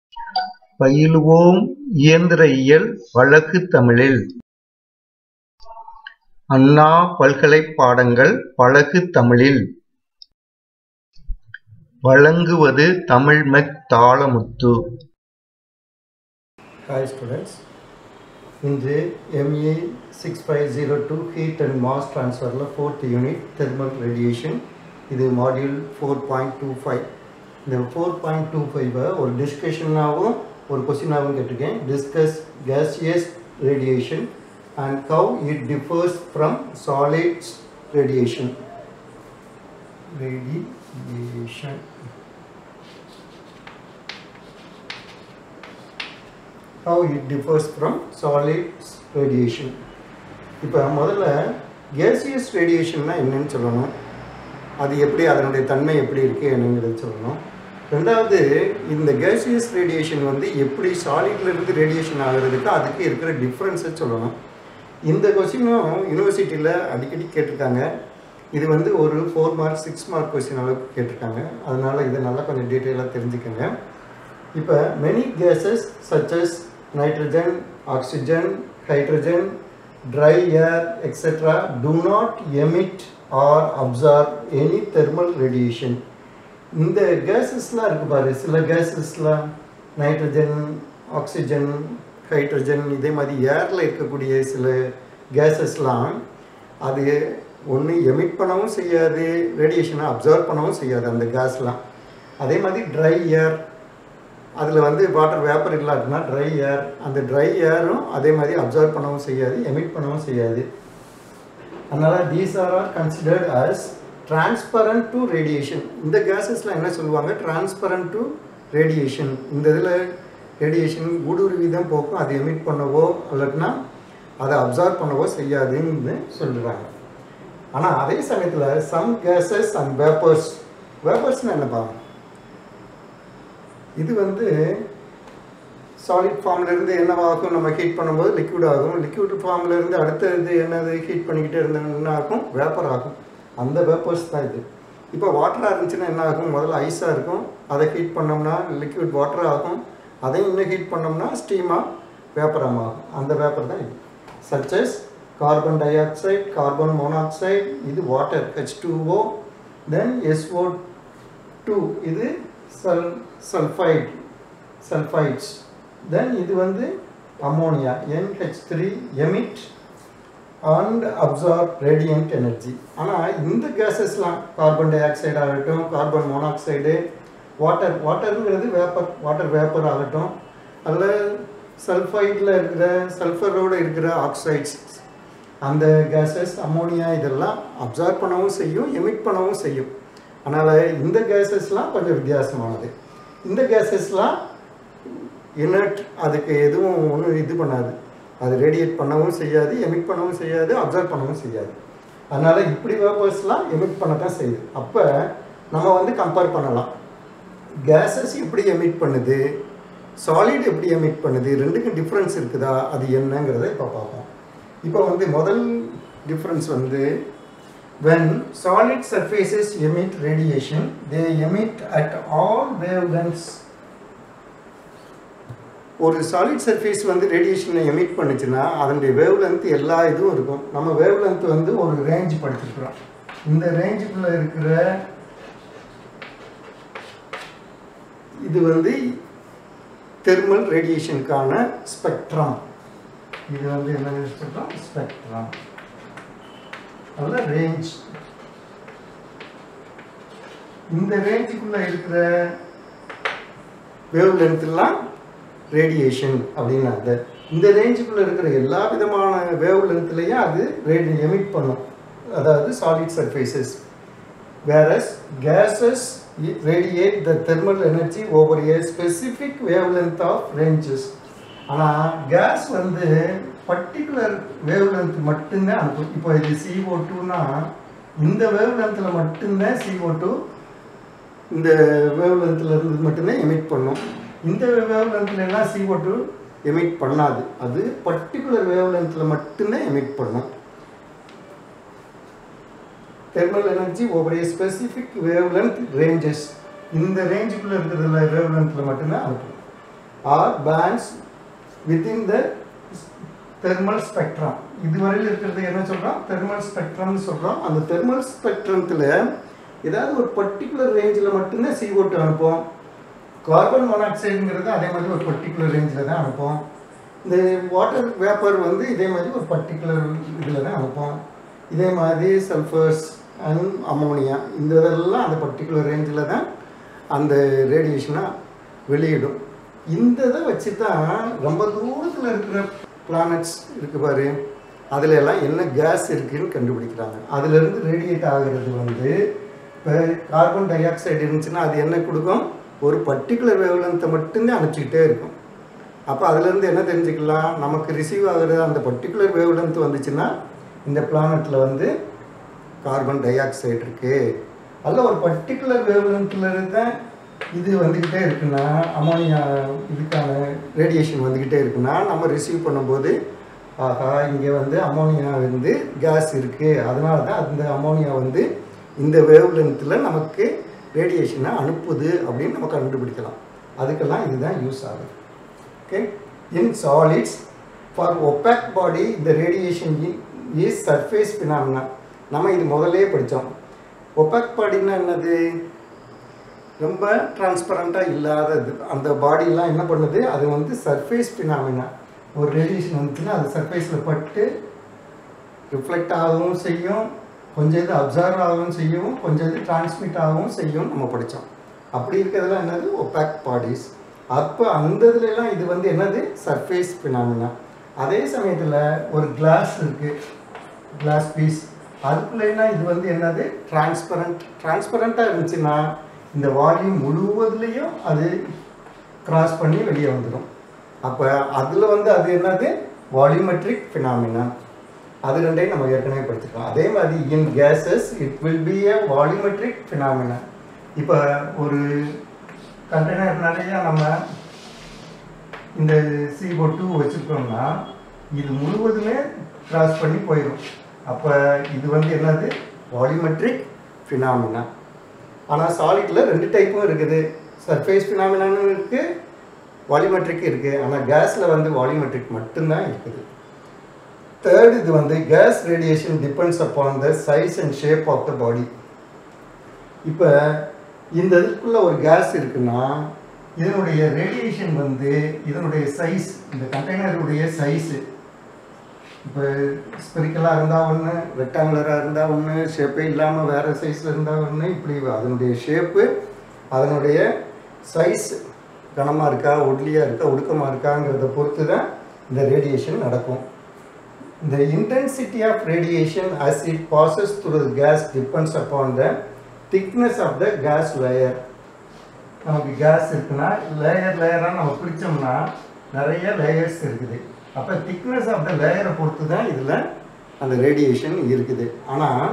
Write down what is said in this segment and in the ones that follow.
பயிலுவோம் இயந்திர இயல் வழக்கு தமிழில்! அண்ணா பல்கலைப் பாடங்கள் வழக்கு தமிழில்! வழங்குவது தமிழ்மெக் தாளமுத்து. Hi students, இன்று ME six five zero two heat and mass ட்ரான்ஸ்ஃபரில் ஃபோர்த் யூனிட் தெர்மல் ரேடியேஷன் இது module four point two five இந்த ஃபோர் பாயிண்ட் டூ ஃபைவை ஒரு டிஸ்கஷனாகவும் ஒரு கொஸ்டினாகவும் கேட்டிருக்கேன் discuss gaseous radiation and how it differs from solids radiation radiation how it differs from solids radiation இப்போ முதல்ல gaseous ரேடியேஷன்னா என்னன்னு சொல்லணும் அது எப்படி அதனுடைய தன்மை எப்படி இருக்குது என்னங்கிறது சொல்லணும் ரெண்டாவது இந்த gaseous ரேடியேஷன் வந்து எப்படி சாலிட்லேருந்து ரேடியேஷன் ஆகிறதுக்கு அதுக்கு இருக்கிற டிஃப்ரென்ஸை சொல்லணும் இந்த கொஸ்டினும் யூனிவர்சிட்டியில் அடிக்கடி கேட்டிருக்காங்க இது வந்து ஒரு four mark six mark question அளவுக்கு கேட்டிருக்காங்க அதனால் இதை நல்லா கொஞ்சம் டீட்டெயிலாக தெரிஞ்சுக்கோங்க இப்போ many gases such as nitrogen oxygen hydrogen dry air etcetera do not emit or absorb any thermal radiation இந்த கேஸஸ்லாம் இருக்குது பாரு சில கேஸஸ்லாம் நைட்ரஜன் ஆக்சிஜன் ஹைட்ரஜன் இதே மாதிரி ஏரில் இருக்கக்கூடிய சில கேஸஸ்லாம் அது ஒன்று எமிட் பண்ணவும் செய்யாது ரேடியேஷனை அப்சர்வ் பண்ணவும் செய்யாது அந்த கேஸ்லாம் அதே மாதிரி ட்ரை ஏர் அதில் வந்து வாட்டர் வேப்பர் இல்லாட்டினா ட்ரை ஏர் அந்த ட்ரை ஏரும் அதே மாதிரி அப்சர்வ் பண்ணவும் செய்யாது எமிட் பண்ணவும் செய்யாது அதனால் these are are considered as transparent to radiation இந்த கேஸஸில் என்ன சொல்லுவாங்க டிரான்ஸ்பரண்ட் டு ரேடியேஷன் இந்த இதில் ரேடியேஷன் ஊடுருவி தான் போக்கும் அதை எமிட் பண்ணவோ இல்லாட்டினா அதை அப்சர்வ் பண்ணவோ செய்யாதுன்னு சொல்கிறாங்க ஆனால் அதே சமயத்தில் சம் கேஸஸ் அண்ட் வேப்பர்ஸ் வேப்பர்ஸ்னால் என்னப்பா இது வந்து சாலிட் ஃபார்ம்லேருந்து என்னவாகும் நம்ம ஹீட் பண்ணும்போது லிக்விட் ஆகும் லிக்விட் ஃபார்ம்லேருந்து அடுத்த இது என்னது ஹீட் பண்ணிக்கிட்டே இருந்தால் என்ன ஆகும் வேப்பர் ஆகும் அந்த வேப்பர்ஸ் தான் இது இப்போ வாட்டராக இருந்துச்சுன்னா என்ன ஆகும் முதல்ல ஐஸாக இருக்கும் அதை ஹீட் பண்ணோம்னா லிக்விட் வாட்டர் ஆகும் அதையும் இன்னும் ஹீட் பண்ணோம்னா ஸ்டீமாக வேப்பரம் ஆகும் அந்த வேப்பர் தான் இது such as carbon dioxide carbon monoxide இது water H two O then SO two இது சல் சல்ஃபைட் சல்ஃபைட்ஸ் தென் இது வந்து ammonia NH three emit and absorb radiant energy ஆனால் இந்த கேஸஸ்லாம் கார்பன் டை ஆக்சைடு ஆகட்டும் கார்பன் மோனாக்சைடு வாட்டர் வாட்டருங்கிறது வேப்பர் வாட்டர் வேப்பர் ஆகட்டும் அதில் சல்ஃபைடில் இருக்கிற சல்ஃபரோடு இருக்கிற ஆக்சைட்ஸ் அந்த கேஸஸ் அம்மோனியா இதெல்லாம் அப்சார்ப் பண்ணவும் செய்யும் எமிட் பண்ணவும் செய்யும் அதனால் இந்த கேஸஸ்லாம் கொஞ்சம் வித்தியாசமானது இந்த கேஸஸ்லாம் இனர்ட் அதுக்கு எதுவும் ஒன்றும் இது பண்ணாது அது ரேடியேட் பண்ணவும் செய்யாது எமிட் பண்ணவும் செய்யாது அப்சர்வ் பண்ணவும் செய்யாது அதனால் இப்படி வேப்பர்ஸ்லாம் எமிட் பண்ண தான் செய்யுது அப்போ நம்ம வந்து கம்பேர் பண்ணலாம் கேஸஸ் எப்படி எமிட் பண்ணுது சாலிட் எப்படி எமிட் பண்ணுது ரெண்டுக்கும் டிஃப்ரென்ஸ் இருக்குதா அது என்னங்கிறத இப்போ பார்ப்போம் இப்போ வந்து முதல் டிஃப்ரென்ஸ் வந்து when solid surfaces emit radiation they emit at all wavelengths ஒரு சாலிட் சர்ஃபேஸ் வந்து ரேடியேஷனை எமிட் பண்ணுச்சுன்னா அதனுடைய வேவ் லென்த் எல்லா இதுவும் இருக்கும் நம்ம வேவ் லென்த் வந்து ஒரு ரேஞ்ச் படிச்சிருக்கிறோம் இந்த ரேஞ்சுக்குள்ளே இருக்கிற இது வந்து தெர்மல் ரேடியேஷனுக்கான ஸ்பெக்ட்ரம் இது வந்து என்ன சொல்கிறோம் ஸ்பெக்ட்ரம் அதில் ரேஞ்ச் இந்த ரேஞ்சுக்குள்ளே இருக்கிற வேவ் லென்த்லாம் ரேடியேஷன் அப்படின்னு அர்த்தம் இந்த ரேஞ்சுக்குள்ளே இருக்கிற எல்லா விதமான வேவ் லென்த்லேயும் அது ரேடி எமிட் பண்ணும் அதாவது solid surfaces various gases radiate the thermal energy over a specific wavelength of ranges ஆனால் கேஸ் வந்து பர்டிகுலர் வேவ் லென்த் மட்டும்தான் அனுப்பும் இப்போ இது சிஓ டூனா இந்த வேவ் லென்த்தில் மட்டும்தான் சிஓ டூ இந்த வேவ் லென்த்தில் இருந்து மட்டும்தான் எமிட் பண்ணும் இந்த வேவ் லென்த்தில் எல்லாம் சிஓ டூ எமிட் பண்ணாது அது பர்டிகுலர் வேவ் லென்த்தில் மட்டும்தான் எமிட் பண்ணும் தெர்மல் எனர்ஜி ஒவ்வொரு ஸ்பெசிஃபிக் வேவ் லென்த் ரேஞ்சஸ் இந்த ரேஞ்சுக்குள்ளே இருக்கிறதுல வேவ் லென்த்தில் மட்டும்தான் அனுப்பும் or bands within the thermal spectrum இதுவரையில் இருக்கிறது என்ன சொல்கிறோம் தெர்மல் ஸ்பெக்ட்ரம்னு சொல்கிறோம் அந்த தெர்மல் ஸ்பெக்ட்ரத்தில் ஏதாவது ஒரு பர்டிகுலர் ரேஞ்சில் மட்டும்தான் சி ஓட்டு அனுப்புவோம் கார்பன் மோனாக்சைடுங்கிறது அதே மாதிரி ஒரு பர்டிகுலர் ரேஞ்சில் தான் அனுப்புவோம் இந்த வாட்டர் வேப்பர் வந்து இதே மாதிரி ஒரு பர்டிகுலர் இதில் தான் அனுப்புவோம் இதே மாதிரி சல்ஃபர்ஸ் அண்ட் அமோனியா இந்த இதெல்லாம் அந்த பர்டிகுலர் ரேஞ்சில் தான் அந்த ரேடியேஷனாக வெளியிடும் இந்த இதை வச்சு தான் ரொம்ப தூரத்தில் இருக்கிற பிளானட்ஸ் இருக்கு பாரு அதுல எல்லாம் என்ன கேஸ் இருக்குன்னு கண்டுபிடிக்கிறாங்க அதுலேருந்து ரேடியேட் ஆகிறது வந்து இப்போ கார்பன் டை ஆக்சைடு இருந்துச்சுன்னா அது என்ன கொடுக்கும் ஒரு பர்டிகுலர் வேவ்லென்த்தை மட்டும்தான் அனுப்பிச்சிக்கிட்டே இருக்கும் அப்போ அதுலேருந்து என்ன தெரிஞ்சுக்கலாம் நமக்கு ரிசீவ் ஆகுற அந்த பர்டிகுலர் வேவ்லென்த் வந்துச்சுன்னா இந்த பிளானட்டில் வந்து கார்பன் டை ஆக்சைடு இருக்குது அதில் ஒரு பர்டிகுலர் வேவ்லென்த்தில் இருந்த இது வந்துக்கிட்டே இருக்குன்னா அமோனியா இதுக்கான ரேடியேஷன் வந்துக்கிட்டே இருக்குன்னா நம்ம ரிசீவ் பண்ணும்போது ஆஹா இங்கே வந்து அமோனியா வந்து கேஸ் இருக்குது அதனால தான் அந்த அமோனியா வந்து இந்த வேவ்லென்த்தில் நமக்கு ரேடியேஷனை அனுப்புது அப்படின்னு நம்ம கண்டுபிடிக்கலாம் அதுக்கெல்லாம் இதுதான் யூஸ் ஆகுது okay in solids for opaque body the radiation i- is surface phenomena நம்ம இது முதல்லயே படித்தோம் ஒப்பாக் பாடின்னா என்னது ரொம்ப டிரான்ஸ்பரண்ட்டாக இல்லாதது அந்த பாடியெலாம் என்ன பண்ணுது அது வந்து சர்ஃபேஸ் பினாமினா ஒரு ரேடியேஷன் வந்துச்சுன்னா அது சர்ஃபேஸில் பட்டு ரிஃப்ளெக்ட் ஆகவும் செய்யும் கொஞ்சம் இது அப்சர்வ் ஆகவும் செய்யும் கொஞ்சம் இது டிரான்ஸ்மிட் ஆகவும் செய்யும் நம்ம படித்தோம் அப்படி இருக்கிறதுலாம் என்னது ஒப்பாக் பாடிஸ் அப்போ அந்த இதுலலாம் இது வந்து என்னது சர்ஃபேஸ் பினாமினா அதே சமயத்தில் ஒரு கிளாஸ் இருக்குது கிளாஸ் பீஸ் அதுக்குள்ளேனா இது வந்து என்னது டிரான்ஸ்பரண்ட் டிரான்ஸ்பரண்ட்டாக இருந்துச்சுன்னா இந்த வால்யூம் முழுவதுலேயும் அது கிராஸ் பண்ணி வெளியே வந்துடும் அப்போ அதில் வந்து அது என்னது வால்யூமெட்ரிக் ஃபினாமினா அது ரெண்டையும் நம்ம ஏற்கனவே படிச்சிருக்கோம் அதே மாதிரி in gases it will be a volumetric phenomena இப்போ ஒரு கண்டெய்னர் நிறைய நம்ம இந்த சிஓ டூ வச்சுருக்கோம்னா இது முழுவதுமே கிராஸ் பண்ணி போயிடும் அப்போ இது வந்து என்னது வால்யூமெட்ரிக் ஃபினாமினா ஆனால் சாலிடில் ரெண்டு டைப்பும் இருக்குது சர்ஃபேஸ் ஃபினாமினான்னு இருக்குது வால்யூமெட்ரிக் இருக்குது ஆனால் கேஸில் வந்து வால்யூமெட்ரிக் மட்டும்தான் இருக்குது தேர்ட் இது வந்து gas radiation depends upon the size and shape of the body இப்போ இந்த இதுக்குள்ள ஒரு கேஸ் இருக்குன்னா இதனுடைய ரேடியேஷன் வந்து இதனுடைய சைஸ் இந்த கண்டெய்னருடைய சைஸு இப்போ ஸ்பெரிக்கலாக இருந்தால் ஒன்று ரெக்டாங்குலராக இருந்தால் ஒன்று ஷேப்பே இல்லாமல் வேறு சைஸில் இருந்தால் ஒன்று இப்படி அதனுடைய ஷேப்பு அதனுடைய சைஸ் கனமாக இருக்கா ஒட்லியாக இருக்கா ஒடுக்கமாக இருக்காங்கிறத பொறுத்து தான் இந்த ரேடியேஷன் நடக்கும் The intensity of radiation as it passes through the gas depends upon the thickness of the gas layer. நமக்கு கேஸ் இருக்குன்னா லேயர் லேயராக நம்ம பிடிச்சோம்னா நிறைய லேயர்ஸ் இருக்குது அப்போ திக்னஸ் ஆஃப் த லேயரை பொறுத்து தான் இதில் அந்த ரேடியேஷன் இருக்குது ஆனால்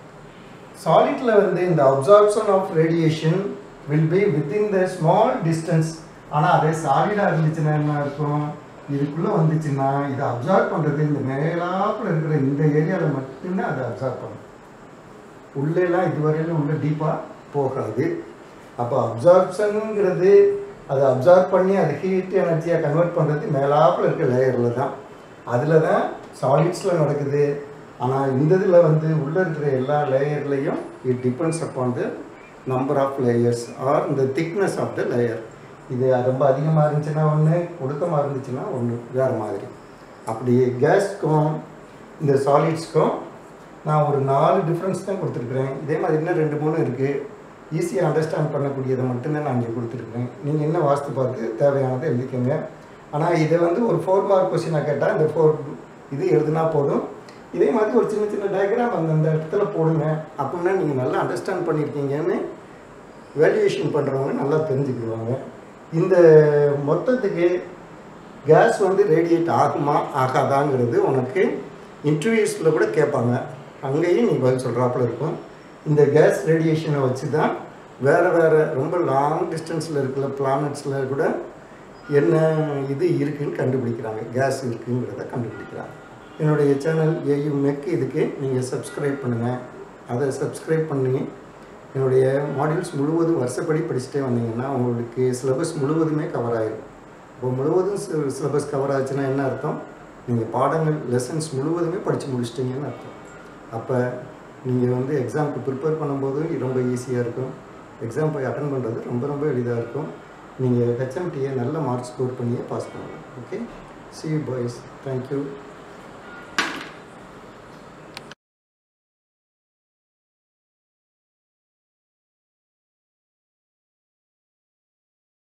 சாலிட்ல வந்து இந்த absorption of radiation will be within the small distance ஆனால் அதே சாலிடாக இருந்துச்சுன்னா என்ன இருக்கும் இதுக்குள்ளே வந்துச்சுன்னா இதை அப்சார்ப் பண்ணுறது இந்த மேலாப்பில் இருக்கிற இந்த ஏரியாவில் மட்டும்தான் அதை அப்சார்ப் பண்ணும் உள்ளேலாம் இதுவரையிலும் உள்ள டீப்பாக போகாது அப்போ அப்சார்ப்ஷனுங்கிறது அதை அப்சார்ப் பண்ணி அதை ஹீட் எனர்ஜியாக கன்வெர்ட் பண்ணுறது மேலாப்பில் இருக்க லேயரில் தான் அதில் தான் சாலிட்ஸில் நடக்குது ஆனால் இந்த இதில் வந்து உள்ளே இருக்கிற எல்லா லேயர்லேயும் it depends upon the number of layers or இந்த திக்னஸ் ஆஃப் த லேயர் இது ரொம்ப அதிகமாக இருந்துச்சுன்னா ஒன்று ஒடுக்கமாக இருந்துச்சுன்னா ஒன்று வேறு மாதிரி அப்படி கேஸ்க்கும் இந்த சாலிட்ஸ்க்கும் நான் ஒரு நாலு டிஃப்ரென்ஸ் தான் கொடுத்துருக்குறேன் இதே மாதிரி இன்னும் ரெண்டு மூணு இருக்குது ஈஸியாக அண்டர்ஸ்டாண்ட் பண்ணக்கூடியதை மட்டும்தான் நான் இங்கே கொடுத்துருக்குறேன் நீங்கள் என்ன வாஸ்து பார்த்து தேவையானதை எழுதிக்கோங்க ஆனால் இதை வந்து ஒரு ஃபோர் மார்க் கொஸ்டினாக கேட்டால் இந்த ஃபோர் இது எழுதுனா போதும் இதே மாதிரி ஒரு சின்ன சின்ன டயக்ராம் அந்தந்த இடத்துல போடுங்க அப்படின்னா நீங்கள் நல்லா அண்டர்ஸ்டாண்ட் பண்ணியிருக்கீங்கன்னு வேல்யூவேஷன் பண்ணுறவங்க நல்லா தெரிஞ்சுக்கிடுவாங்க இந்த மொத்தத்துக்கு கேஸ் வந்து ரேடியேட் ஆகுமா ஆகாதாங்கிறது உனக்கு இன்டர்வியூஸில் கூட கேட்பாங்க அங்கேயும் நீ பதில் சொல்கிறாப்புல இருக்கும் இந்த கேஸ் ரேடியேஷனை வச்சு தான் வேறு வேறு ரொம்ப லாங் டிஸ்டன்ஸில் இருக்கிற பிளானட்ஸில் கூட என்ன இது இருக்குன்னு கண்டுபிடிக்கிறாங்க கேஸ் இருக்குங்கிறத கண்டுபிடிக்கிறாங்க என்னுடைய சேனல் ஏயு மெக் இதுக்கு நீங்கள் சப்ஸ்கிரைப் பண்ணுங்கள் அதை சப்ஸ்கிரைப் பண்ணி என்னுடைய மாடியூல்ஸ் முழுவதும் வருஷப்படி படிச்சுட்டே வந்தீங்கன்னா உங்களுக்கு சிலபஸ் முழுவதுமே கவர் ஆயிடும் இப்போ முழுவதும் சிலபஸ் கவர் ஆச்சுன்னா என்ன அர்த்தம் நீங்கள் பாடங்கள் லெசன்ஸ் முழுவதுமே படித்து முடிச்சிட்டிங்கன்னு அர்த்தம் அப்போ நீங்கள் வந்து எக்ஸாமுக்கு ப்ரிப்பேர் பண்ணும்போது ரொம்ப ஈஸியாக இருக்கும் எக்ஸாம் போய் அட்டன் பண்ணுறது ரொம்ப ரொம்ப எளிதாக இருக்கும் நீங்கள் ஹெச்எம்டியை நல்ல மார்க் ஸ்கோர் பண்ணியே பாஸ் பண்ணலாம் ஓகே சி பாய்ஸ் தேங்க்யூ